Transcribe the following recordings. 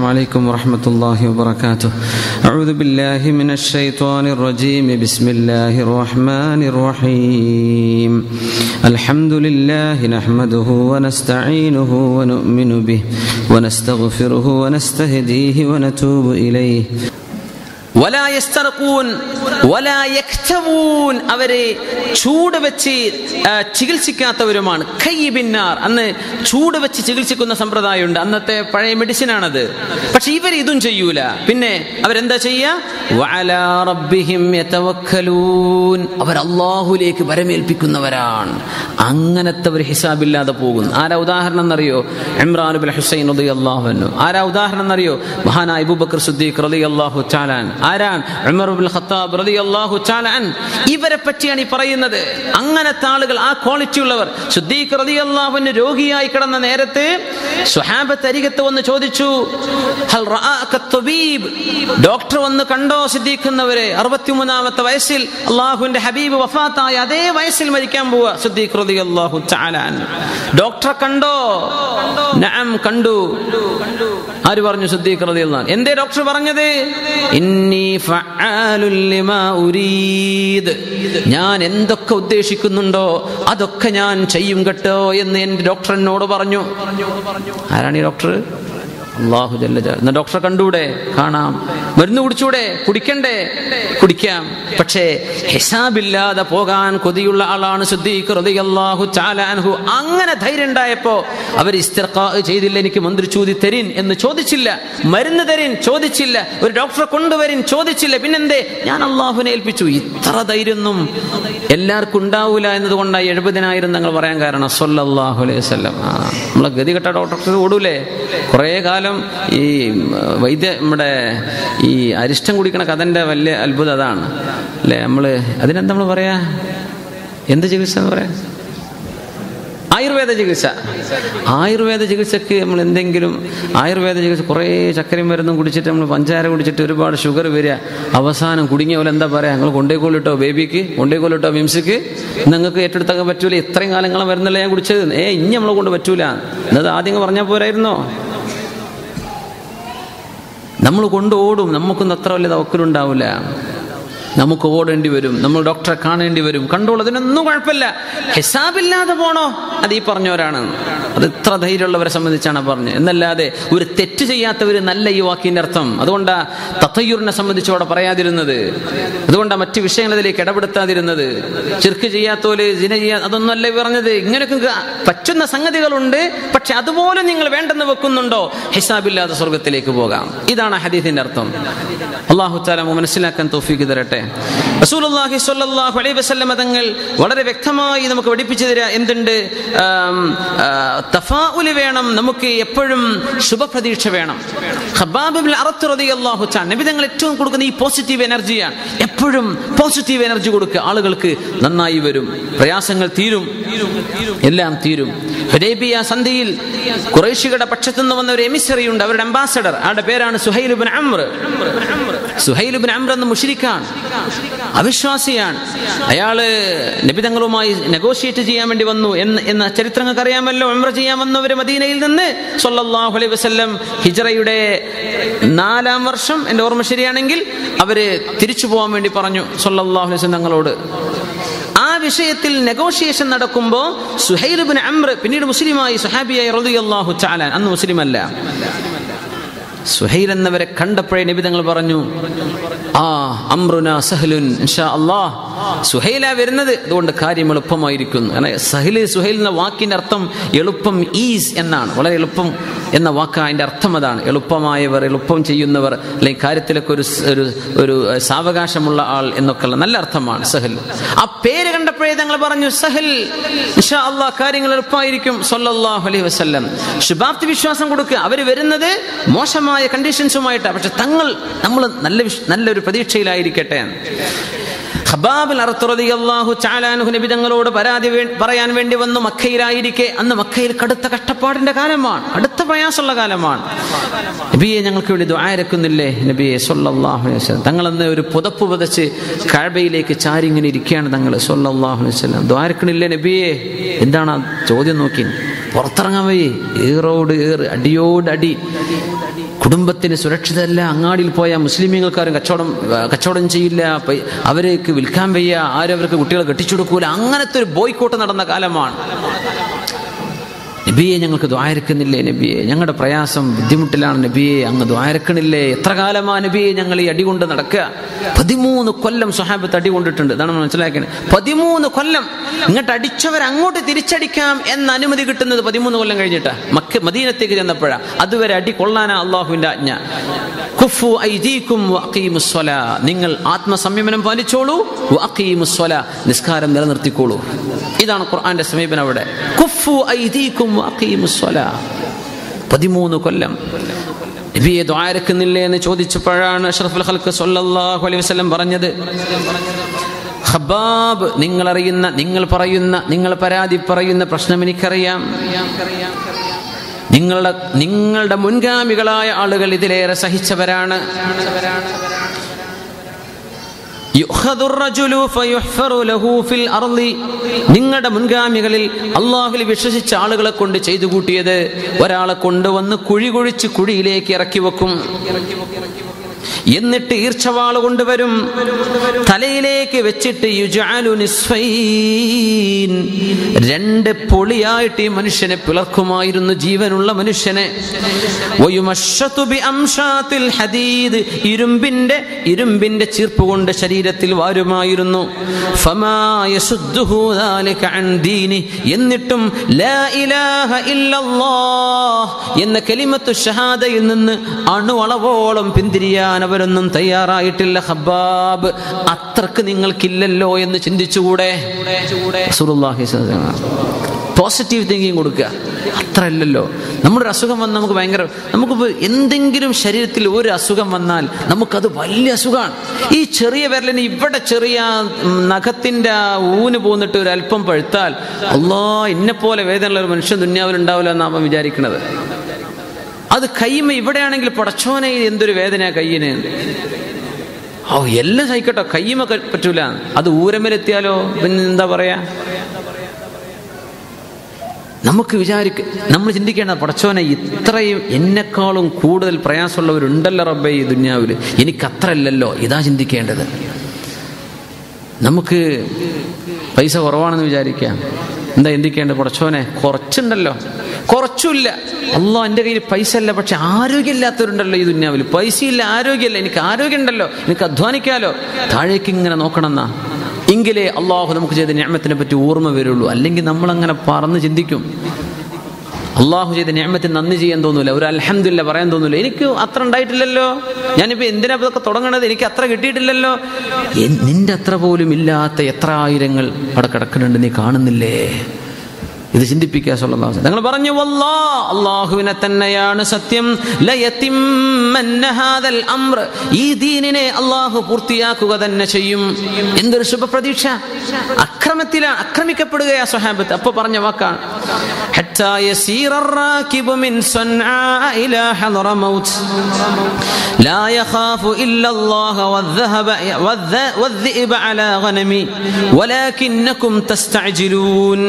عليكم ورحمة الله وبركاته أعوذ بالله من الشيطان الرجيم بسم الله الرحمن الرحيم الحمد لله نحمده ونستعينه ونؤمن به ونستغفره ونستهديه ونتوب إليه വലാ യസ്തർഖൂൻ, വലാ യക്തവൂൻ. അവരെ ചൂട് വെച്ച് ആ, ചികിത്സിക്കാത്തവരുമാണ് കൈ ബിന്നാർ അന്ന് ചൂട് വെച്ച് ചികിത്സിക്കുന്ന സമ്പ്രദായമുണ്ട് അന്നത്തെ പഴയ മെഡിസിൻ ആണത് പക്ഷെ ഇവർ ഇതും ചെയ്യൂല പിന്നെ അവരെന്താ ചെയ്യുക വഅലാ റബ്ബിഹിം യതവക്കലൂൻ. അവർ അള്ളാഹുലേക്ക് വരമേൽപ്പിക്കുന്നവരാണ് അങ്ങനത്തെ ഒരു ഹിസാബില്ലാതെ പോകുന്നു ആരാ ഉദാഹരണം എന്നറിയോ ഇമ്രാൻ ബിൻ ഹുസൈൻ റളിയല്ലാഹു അൻഹു ആരാ ഉദാഹരണം എന്നറിയോ മഹാനായ അബൂബക്കർ സിദ്ദീഖ് റളിയല്ലാഹു തആലാൻ ആരാൻ ഉമർ ബിൻ ഖത്താബ് റളിയല്ലാഹു തആലാൻ ഇവരെ പറ്റിയാണ് ഈ പറയുന്നത് അങ്ങനത്തെ ആളുകൾ ആ ക്വാളിറ്റി ഉള്ളവർ സിദ്ദീഖ് റളിയല്ലാഹു അൻഹു രോഗിയായി കിടന്ന നേരത്ത് സ്വഹാബത്ത് അരികത്ത് വന്ന് ചോദിച്ചു ഹൽ റആക തബീബ് ഡോക്ടർ വന്ന് കണ്ടോ സിദ്ദീഖ് എന്നവരെ അറുപത്തിമൂന്നാമത്തെ വയസ്സിൽ അള്ളാഹുവിന്റെ ഹബീബ് വഫാത്തായ അതേ വയസ്സിൽ മരിക്കാൻ പോവുക സിദ്ദീഖ് റളിയല്ലാഹു തആലാൻ ഡോക്ടറെ കണ്ടോ നഅം കണ്ടു ആര് പറഞ്ഞു സിദ്ദീഖ് റളിയല്ലാഹു അൻഹു? എന്തേ ഡോക്ടർ പറഞ്ഞത് ഇന്നി ഫഅാലുൽ ലിമാ ഉരീദ് ഞാൻ എന്തൊക്കെ ഉദ്ദേശിക്കുന്നുണ്ടോ അതൊക്കെ ഞാൻ ചെയ്യും കേട്ടോ എന്ന് എന്റെ ഡോക്ടർ എന്നോട് പറഞ്ഞു ആരാണ് ഈ ഡോക്ടർ അള്ളാഹു ജല്ല ജലാ- എന്നാ ഡോക്ടറെ കണ്ടൂടെ കാണാം മരുന്ന് കുടിച്ചൂടെ കുടിക്കണ്ടേ കുടിക്കാം പക്ഷേ ഹിസാബില്ലാതെ പോകാൻ കൊതിയുള്ള ആളാണ് സിദ്ദീഖ് റളിയല്ലാഹു തആല അൻഹു അങ്ങനെ ധൈര്യം ഉണ്ടായപ്പോ അവർ ഇസ്തിർഖാ ചെയ്തില്ല എനിക്ക് മന്ത്രിച്ചൂതി തരിൻ എന്ന് ചോദിച്ചില്ല മരുന്ന് തരിൻ ചോദിച്ചില്ല ഒരു ഡോക്ടറെ കൊണ്ടുവരിൻ ചോദിച്ചില്ല പിന്നെന്തേ ഞാൻ അള്ളാഹുവിനെ ഏൽപ്പിച്ചു ഇത്ര ധൈര്യമൊന്നും എല്ലാവർക്കും ഉണ്ടാവൂല എന്നതുകൊണ്ടാണ് എഴുപതിനായിരം ഞങ്ങൾ പറയാൻ കാരണം സല്ലല്ലാഹു അലൈഹി വസല്ലം ആ നമ്മളെ ഗതികെട്ട ഡോക്ടർക്ക് ഓടൂലേ കുറേ കാലം ഈ വൈദ്യ നമ്മുടെ ഈ അരിഷ്ടം കുടിക്കണ കഥന്റെ വലിയ അത്ഭുതം അതാണ് അല്ലേ നമ്മള് അതിനെന്താ നമ്മൾ പറയാ എന്ത് ചികിത്സ എന്ന് പറയാ ആയുർവേദ ചികിത്സ ആയുർവേദ ചികിത്സക്ക് നമ്മൾ എന്തെങ്കിലും ആയുർവേദ ചികിത്സ കുറേ ചക്കരയും മരുന്നും കുടിച്ചിട്ട് നമ്മൾ പഞ്ചാര കുടിച്ചിട്ട് ഒരുപാട് ഷുഗർ വരിക അവസാനം കുടുങ്ങിയ പോലെ എന്താ പറയാ നിങ്ങൾ കൊണ്ടേക്കോളിട്ടോ ബേബിക്ക് കൊണ്ടേക്കോളിട്ടോ മിംസിക്ക് നിങ്ങൾക്ക് ഏറ്റെടുത്താക്കാൻ പറ്റൂല ഇത്രയും കാലങ്ങളെ മരുന്നല്ല ഞാൻ കുടിച്ചത് ഏ ഇനി നമ്മളെ കൊണ്ട് പറ്റൂല എന്നത് ആദ്യം പറഞ്ഞാൽ പോരായിരുന്നോ നമ്മൾ കൊണ്ട് ഓടും നമുക്കൊന്നും അത്ര വലിയ തവക്കലുണ്ടാവില്ല നമുക്ക് ഓടേണ്ടി വരും നമ്മൾ ഡോക്ടറെ കാണേണ്ടി വരും കണ്ടോളൂ അതിനൊന്നും കുഴപ്പമില്ല ഹിസാബില്ലാതെ പോണോ അത് ഈ പറഞ്ഞവരാണ് അത് ഇത്ര ധൈര്യമുള്ളവരെ സംബന്ധിച്ചാണ് പറഞ്ഞത് എന്നല്ലാതെ ഒരു തെറ്റ് ചെയ്യാത്തവർ നല്ല ഈ വാക്കിന്റെ അർത്ഥം അതുകൊണ്ടാ തത്തയ്യൂറിനെ സംബന്ധിച്ച് അവിടെ പറയാതിരുന്നത് അതുകൊണ്ടാ മറ്റു വിഷയങ്ങളിലേക്ക് ഇടപെടുത്താതിരുന്നത് ചെറുക്ക് ചെയ്യാത്തോല് ജിന ചെയ്യാ അതൊന്നുമല്ല ഈ പറഞ്ഞത് ഇങ്ങനെയൊക്കെ ഗ- പറ്റുന്ന സംഗതികളുണ്ട് പക്ഷെ അതുപോലെ നിങ്ങൾ വേണ്ടെന്ന് വെക്കുന്നുണ്ടോ ഹിസാബില്ലാതെ സ്വർഗത്തിലേക്ക് പോകാം ഇതാണ് ഹദീസിന്റെ അർത്ഥം അള്ളാഹു താല മനസ്സിലാക്കാൻ തോഫീക്ക് തരട്ടെ റസൂലുള്ളാഹി സ്വല്ലല്ലാഹു അലൈഹി വസല്ലമ തങ്ങൾ വളരെ വ്യക്തമായി നമുക്ക് പഠിപ്പിച്ചു തരാ എന്തുണ്ട് ആം, ആ, തഫാഉല് വേണം നമുക്ക് എപ്പോഴും ശുഭപ്രതീക്ഷ വേണം ഖബ്ബാബ് ഇബ്നുൽ അറത്ത് റളിയല്ലാഹു തആല നബി തങ്ങൾ ഏറ്റവും കൊടുക്കുന്ന ഈ പോസിറ്റീവ് എനർജിയാണ് എപ്പോഴും പോസിറ്റീവ് എനർജി കൊടുക്കുക ആളുകൾക്ക് നന്നായി വരും പ്രയാസങ്ങൾ തീരും എല്ലാം തീരും ഹുദൈബിയ സന്ധിയിൽ ഖുറൈശികളുടെ പക്ഷത്തു നിന്ന് വന്ന ഒരു എമിസറി ഉണ്ട് അവരുടെ അംബാസഡർ ആളുടെ പേരാണ് സുഹൈൽ ഇബ്നു അംർ സുഹൈൽ ഇബ്നു അംർ എന്ന മുഷ്രിക്കാണ് അവിശ്വാസിയാണ് അയാള് നബിതങ്ങളുമായി നെഗോഷിയേറ്റ് ചെയ്യാൻ വേണ്ടി വന്നു എന്ന് എന്ന ചരിത്രങ്ങൾക്ക് അറിയാമല്ലോ ഉംറ ചെയ്യാൻ വന്നവര് മദീനയിൽ നിന്ന് സല്ലല്ലാഹു അലൈഹി വസല്ലം ഹിജറയുടെ നാലാം വർഷം എൻ്റെ ഓർമ്മ ശരിയാണെങ്കിൽ അവര് തിരിച്ചു പോകാൻ വേണ്ടി പറഞ്ഞു സല്ലല്ലാഹു അലൈഹി വസല്ലം തങ്ങളോട് ആ വിഷയത്തിൽ നെഗോഷിയേഷൻ നടക്കുമ്പോൾ സുഹൈൽ ഇബ്നു അംർ പിന്നീട് മുസ്ലിമായി സുഹാബിയായി റളിയല്ലാഹു തആല അന്ന് മുസ്ലിം അല്ല സുഹൈൽ എന്നവരെ കണ്ടപ്പോഴേ നബി തങ്ങൾ പറഞ്ഞു ആ അമ്രുന സഹലുൻ ഇൻഷാ അല്ലാഹ് സുഹൈല വരുന്നത് അതുകൊണ്ട് കാര്യം എളുപ്പമായിരിക്കുന്നു കാരണം സഹല് സുഹൈൽ എന്ന വാക്കിന്റെ അർത്ഥം എളുപ്പം ഈസ് എന്നാണ് വളരെ എളുപ്പം എന്ന വാക്ക് അതിന്റെ അർത്ഥം അതാണ് എളുപ്പമായവർ എളുപ്പം ചെയ്യുന്നവർ അല്ലെങ്കിൽ കാര്യത്തിലൊക്കെ ഒരു സ്- ഒരു ഒരു ഏഹ്, സാവകാശമുള്ള ആൾ എന്നൊക്കെയുള്ള നല്ല അർത്ഥമാണ് സഹൽ ആ പേര് കണ്ടപ്പോഴേ തങ്ങൾ പറഞ്ഞു സഹൽ ഇൻഷാ അല്ലാഹ് കാര്യങ്ങൾ എളുപ്പമായിരിക്കും സല്ലല്ലാഹു അലൈഹി വസല്ലം ശുഭാപ്തി വിശ്വാസം കൊടുക്കുക അവർ വരുന്നത് മോശമായ കണ്ടീഷൻസുമായിട്ടാണ് പക്ഷെ തങ്ങൾ നമ്മൾ നല്ല വിശ്- നല്ലൊരു പ്രതീക്ഷയിലായിരിക്കട്ടെ ഖബാബിൽ അറുത്തുറതിയല്ലാഹു ചാലാനുഹു നബി തങ്ങളോട് പരാതി വേ- പറയാൻ വേണ്ടി വന്നു മക്കയിലായിരിക്കെ അന്ന് മക്കയിൽ കടുത്ത കഷ്ടപ്പാടിന്റെ കാലമാണ് അടുത്ത പ്രയാസമുള്ള കാലമാണ് നബിയെ ഞങ്ങൾക്ക് വേണ്ടി ദ്വാരക്കുന്നില്ലേ നബിയെ സല്ലല്ലാഹു അലൈഹി വസല്ലം തങ്ങൾ അന്ന് ഒരു പുതപ്പ് പുതച്ച് കഴബയിലേക്ക് ചാരി ഇങ്ങനെ ഇരിക്കുകയാണ് തങ്ങൾ സല്ലല്ലാഹു അലൈഹി വസല്ലം ദ്വാരക്കണില്ലേ നബിയെ എന്താണ് ആ ചോദ്യം നോക്കി പുറത്തിറങ്ങാൻ വയ്യേ ഏറോട് ഏറ് അടിയോട് അടി കുടുംബത്തിന് സുരക്ഷിതമല്ല അങ്ങാടിയിൽ പോയാൽ മുസ്ലിമീങ്ങൾക്കാരും കച്ചവടം ആ, കച്ചവടം ചെയ്യില്ല പൈ- അവർക്ക് വിൽക്കാൻ വയ്യ ആരും അവർക്ക് കുട്ടികളെ കെട്ടിച്ചു കൊടുക്കൂല അങ്ങനത്തെ ഒരു ബോയ്ക്കോട്ട് നടന്ന കാലമാണ് നബിയെ ഞങ്ങൾക്ക് ദ്വാരക്കുന്നില്ലേ നബിയെ ഞങ്ങളുടെ പ്രയാസം ബുദ്ധിമുട്ടിലാണ് നബിയെ അങ്ങ് ദ്വാരക്കണില്ലേ എത്ര കാലമാ നബിയെ ഞങ്ങൾ ഈ അടി കൊണ്ട് നടക്കുക പതിമൂന്ന് കൊല്ലം സ്വഹാബത്ത് അടി കൊണ്ടിട്ടുണ്ട് ഇതാണ് നമ്മൾ മനസ്സിലാക്കുന്നത് പതിമൂന്ന് കൊല്ലം ഇങ്ങോട്ട് അടിച്ചവർ അങ്ങോട്ട് തിരിച്ചടിക്കാം എന്ന അനുമതി കിട്ടുന്നത് പതിമൂന്ന് കൊല്ലം കഴിഞ്ഞിട്ടാ മക്ക മദീനത്തേക്ക് ചെന്നപ്പോഴാ അതുവരെ അടി കൊള്ളാനാ അള്ളാഹുവിന്റെ ആജ്ഞ കുഫു ഐദീക്കും വഅഖീമുസ്സലാ. നിങ്ങൾ ആത്മസംയമനം പാലിച്ചോളൂ വഅഖീമുസ്സലാ. നിസ്കാരം നിലനിർത്തിക്കോളൂ ഇതാണ് ഖുർആന്റെ സമീപനം അവിടെ കുഫു ഐദീക്കും വഅഖീമുസ്സലാ. പതിമൂന്ന് കൊല്ലം നബിയെ ദ്വാരക്കുന്നില്ലേ എന്ന് ചോദിച്ചപ്പോഴാണ് അഷ്റഫുൽ ഖൽക്ക് സല്ലല്ലാഹു അലൈഹി വസല്ലം പറഞ്ഞത് ഖബാബ് നിങ്ങൾ അറിയുന്ന നിങ്ങൾ പറയുന്ന നിങ്ങൾ പരാതി പറയുന്ന പ്രശ്നം എനിക്കറിയാം നിങ്ങളുടെ നിങ്ങളുടെ മുൻഗാമികളായ ആളുകൾ ഇതിലേറെ സഹിച്ചവരാണ് യുഖദു الرجل فيحفر له في الأرض. നിങ്ങളുടെ മുൻഗാമികളിൽ അള്ളാഹുൽ വിശ്വസിച്ച ആളുകളെ കൊണ്ട് ചെയ്തു കൂട്ടിയത് ഒരാളെ കൊണ്ടുവന്ന് കുഴി കുഴിച്ച് കുഴിയിലേക്ക് ഇറക്കി വെക്കും എന്നിട്ട് ഈർച്ചവാള് കൊണ്ടുവരും തലയിലേക്ക് വെച്ചിട്ട് യുജഅലു നിസ്ഫൈൻ. രണ്ട് പൊളിയായിട്ട് ഈ മനുഷ്യനെ പിളർക്കുമായിരുന്നു ജീവനുള്ള മനുഷ്യനെ വയുമശ്ശതു ബിഅംശാത്തിൽ ഹദീദ്. ഇരുമ്പിന്റെ ഇരുമ്പിന്റെ ചീർപ്പ് കൊണ്ട് ശരീരത്തിൽ വാരുമായിരുന്നു ഫമാ യസുദ്ദുഹു ذلك عن ദീനി. എന്നിട്ടും ലാ ഇലാഹ ഇല്ലല്ലാഹ് എന്ന കലിമത്തു ഷഹാദയിൽ നിന്ന് അണുവളവോളം പിന്തിരിയാൻ അവരൊന്നും തയ്യാറായിട്ടില്ല ഹബ്ബാബ് അത്രക്ക് നിങ്ങൾക്കില്ലല്ലോ എന്ന് ചിന്തിച്ചുകൂടെ റസൂലുള്ളാഹി സ്വല്ലല്ലാഹു അലൈഹി വസല്ലം. പോസിറ്റീവ് തിങ്കിങ് കൊടുക്കുക അത്ര അല്ലല്ലോ നമ്മുടെ ഒരു അസുഖം വന്നാൽ നമുക്ക് ഭയങ്കര നമുക്കിപ്പോൾ എന്തെങ്കിലും ശരീരത്തിൽ ഒരു അസുഖം വന്നാൽ നമുക്കത് വലിയ അസുഖമാണ് ഈ ചെറിയ വിരലിന് ഇവിടെ ചെറിയ ഉം, നഖത്തിന്റെ ആ ഊന് പോന്നിട്ട് ഒരു അല്പം പഴുത്താൽ അള്ളാ എന്നെ പോലെ വേദനയുള്ള ഒരു മനുഷ്യൻ ദുന്യാവിൽ ഉണ്ടാവില്ല എന്നാണ് അവൻ വിചാരിക്കുന്നത് അത് കയ്യുമ്മ ഇവിടെയാണെങ്കിൽ പടച്ചോനെ ഇത് എന്തൊരു വേദനയാ കയ്യിന് ഓ എല്ലാം സഹിക്കട്ടോ കയ്യുമ്മ ക- പറ്റൂല അത് ഊരമ്മലെത്തിയാലോ പിന്നെ എന്താ പറയാ നമുക്ക് വിചാരിക്ക നമ്മൾ ചിന്തിക്കേണ്ട പടച്ചോനെ ഇത്രയും എന്നെക്കാളും കൂടുതൽ പ്രയാസമുള്ളവരുണ്ടല്ലോ റബ്ബേ ഈ ദുന്യാവിൽ എനിക്ക് അത്ര അല്ലല്ലോ ഇതാ ചിന്തിക്കേണ്ടത് നമുക്ക് പൈസ കുറവാണെന്ന് വിചാരിക്കാം എന്താ ചിന്തിക്കേണ്ടത് പടച്ചോനെ കുറച്ചുണ്ടല്ലോ കുറച്ചുമില്ല അല്ലോ എൻ്റെ കയ്യിൽ പൈസ ഇല്ല പക്ഷെ ആരോഗ്യമില്ലാത്തവരുണ്ടല്ലോ ഈ ദുന്യാവിൽ പൈസയില്ല ആരോഗ്യമില്ല എനിക്ക് ആരോഗ്യം ഉണ്ടല്ലോ എനിക്ക് അധ്വാനിക്കാലോ താഴേക്ക് ഇങ്ങനെ നോക്കണമെന്നാ എങ്കിലേ അള്ളാഹു നമുക്ക് ചെയ്ത ഞാമത്തിനെ പറ്റി ഓർമ്മ വരുള്ളൂ അല്ലെങ്കിൽ നമ്മളങ്ങനെ പറന്ന് ചിന്തിക്കും അള്ളാഹു ചെയ്ത ഞാമത്തിന് നന്ദി ചെയ്യാൻ തോന്നൂല ഒരു അൽഹംദില്ല പറയാൻ തോന്നൂല എനിക്ക് അത്ര ഉണ്ടായിട്ടില്ലല്ലോ ഞാനിപ്പോ എന്തിനാ ഇതൊക്കെ തുടങ്ങണത് എനിക്ക് അത്ര കിട്ടിയിട്ടില്ലല്ലോ എൻ- നിന്റെ അത്ര പോലും ഇല്ലാത്ത എത്ര ആയിരങ്ങൾ അവിടെ കിടക്കുന്നുണ്ട് നീ കാണുന്നില്ലേ ഇത് ചിന്തിപ്പിക്കുക സ്വല്ലല്ലാഹു തങ്ങൾ പറഞ്ഞു വല്ലാ അള്ളാഹുവിനെ തന്നെയാണ് സത്യം ലയതിമ്മന്ന ഹാദൽ അംർ ഈ ദീനിനെ അള്ളാഹു പൂർത്തിയാക്കുക തന്നെ ചെയ്യും എന്തൊരു ശുഭപ്രതീക്ഷ അക്രമത്തിലാണ് ആക്രമിക്കപ്പെടുകയാ സ്വഹാബത്ത് അപ്പൊ പറഞ്ഞ വാക്കാണ് حتى يسير الراكب من صنعاء إلى حضرموت لا يخاف إلا الله والذهب والذ- والذئب على غنمي ولكنكم تستعجلون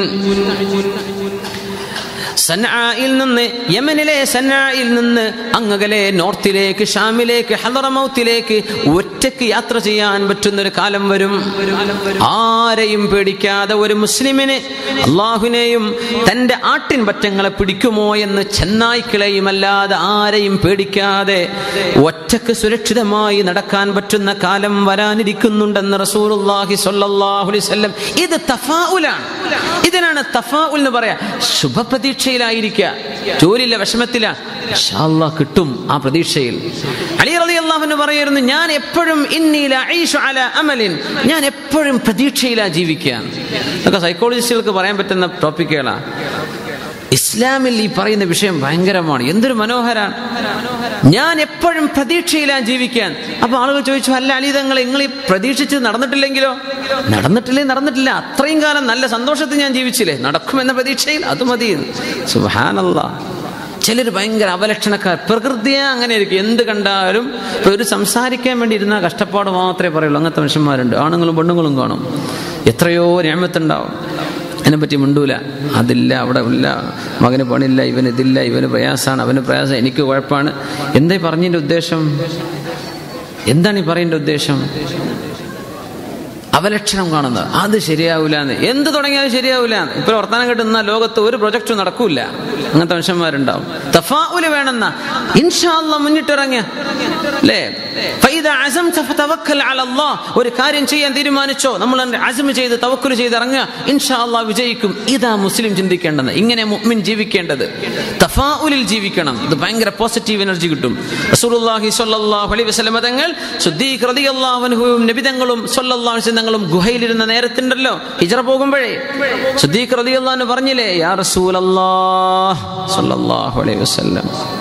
സന്നായിൽ നിന്ന് യമനിലെ സന്നായിൽ നിന്ന് അങ്ങകലെ നോർത്തിലേക്ക് ഷാമിലേക്ക് ഹലറമൗത്തിലേക്ക് ഒറ്റയ്ക്ക് യാത്ര ചെയ്യാൻ പറ്റുന്ന ഒരു കാലം വരും ആരെയും പേടിക്കാതെ ഒരു മുസ്ലിമിന് അള്ളാഹുവിനെയും തന്റെ ആട്ടിൻ പറ്റങ്ങളെ പിടിക്കുമോ എന്ന് ചെന്നായ്ക്കളെയുമല്ലാതെ ആരെയും പേടിക്കാതെ ഒറ്റക്ക് സുരക്ഷിതമായി നടക്കാൻ പറ്റുന്ന കാലം വരാനിരിക്കുന്നുണ്ടെന്ന് റസൂലുള്ളാഹി സ്വല്ലല്ലാഹു അലൈഹി വസല്ലം ഇത് തഫാഉലാണ് ഇതിനാണ് തഫാഉൽ എന്ന് പറയാ ശുഭപ്രതീക്ഷയിലായിരിക്കുക ജോലിയില്ല വിഷമത്തില ഇൻഷാ അല്ലാഹ് കിട്ടും ആ പ്രതീക്ഷയിൽ അലി റളിയല്ലാഹു അൻഹു പറയായിരുന്നു ഞാൻ എപ്പോഴും ഇന്നി ലഈഷു അലാ അമലിൻ ഞാൻ എപ്പോഴും പ്രതീക്ഷയിലാ ജീവിക്കാൻ ഇതൊക്കെ സൈക്കോളജിസ്റ്റുകൾക്ക് പറയാൻ പറ്റുന്ന ടോപ്പിക്കുകളാണ് ഇസ്ലാമിൽ ഈ പറയുന്ന വിഷയം ഭയങ്കരമാണ് എന്തൊരു മനോഹരാണ് ഞാൻ എപ്പോഴും പ്രതീക്ഷയിലാണ് ജീവിക്കാൻ അപ്പൊ ആളുകൾ ചോദിച്ചു അല്ല അലി തങ്ങൾ നിങ്ങൾ ഈ പ്രതീക്ഷിച്ച് നടന്നിട്ടില്ലെങ്കിലോ നടന്നിട്ടില്ലേ നടന്നിട്ടില്ല അത്രയും കാലം നല്ല സന്തോഷത്തിൽ ഞാൻ ജീവിച്ചില്ലേ നടക്കുമെന്ന പ്രതീക്ഷയിൽ അത് മതി സുഹാനല്ല ചിലർ ഭയങ്കര അവലക്ഷണക്കാർ പ്രകൃതിയെ അങ്ങനെ ആയിരിക്കും എന്ത് കണ്ടാലും ഇപ്പൊ ഒരു സംസാരിക്കാൻ വേണ്ടി ഇരുന്നാൽ കഷ്ടപ്പാട് മാത്രമേ പറയുള്ളൂ അങ്ങനത്തെ മനുഷ്യന്മാരുണ്ട് ആണുങ്ങളും പെണ്ണുങ്ങളും കാണും എത്രയോ ഞാമത്തുണ്ടാവും അതിനെപ്പറ്റി മിണ്ടൂല അതില്ല അവിടെ ഇല്ല മകന് പണില്ല ഇവന് ഇതില്ല ഇവന് പ്രയാസമാണ് അവന് പ്രയാസം എനിക്ക് കുഴപ്പമാണ് എന്തായി പറഞ്ഞതിൻ്റെ ഉദ്ദേശം എന്താണ് ഈ പറയേണ്ട ഉദ്ദേശം അവലക്ഷണം കാണുന്നത് അത് ശരിയാവില്ല എന്ന് എന്ത് തുടങ്ങിയാലും ശരിയാവില്ല ഇപ്പൊ വർത്തമാനം കിട്ടുന്ന ലോകത്ത് ഒരു പ്രൊജക്റ്റും നടക്കൂല അങ്ങനത്തെ മനുഷ്യന്മാരുണ്ടാവും തഫാഉല് വേണമെന്ന ഇൻഷാല്ല മുന്നിട്ടിറങ്ങിയ അല്ലേ ഫൈദ അസംത ഫതവക്കൽ അല അല്ലാഹ്. ഒരു കാര്യം ചെയ്യാൻ തീരുമാനിച്ചോ നമ്മൾ അസം ചെയ്ത് തവക്കുൽ ചെയ്ത് ഇറങ്ങുക ഇൻഷാ അള്ളാഹ് വിജയിക്കും ഇതാ മുസ്ലിം ചിന്തിക്കേണ്ടത് ഇങ്ങനെ മുഅ്മിൻ ജീവിക്കേണ്ടത് തഫാഉലിൽ ജീവിക്കണം ഇത് ഭയങ്കര പോസിറ്റീവ് എനർജി കിട്ടും റസൂലുള്ളാഹി സ്വല്ലല്ലാഹു അലൈഹി വസല്ലം തങ്ങൾ സുദ്ദീഖ് റളിയല്ലാഹു അൻഹുവും നബിതങ്ങളും സ്വല്ലല്ലാഹു അലൈഹി വസല്ലം തങ്ങളും ഗുഹയിലിരുന്ന നേരത്തുണ്ടല്ലോ ഹിജ്റ പോകുമ്പോഴേ സുദ്ദീഖ് റളിയല്ലാഹു അൻഹു പറഞ്ഞില്ലേ യാ റസൂലല്ലാഹ് സ്വല്ലല്ലാഹു അലൈഹി വസല്ലം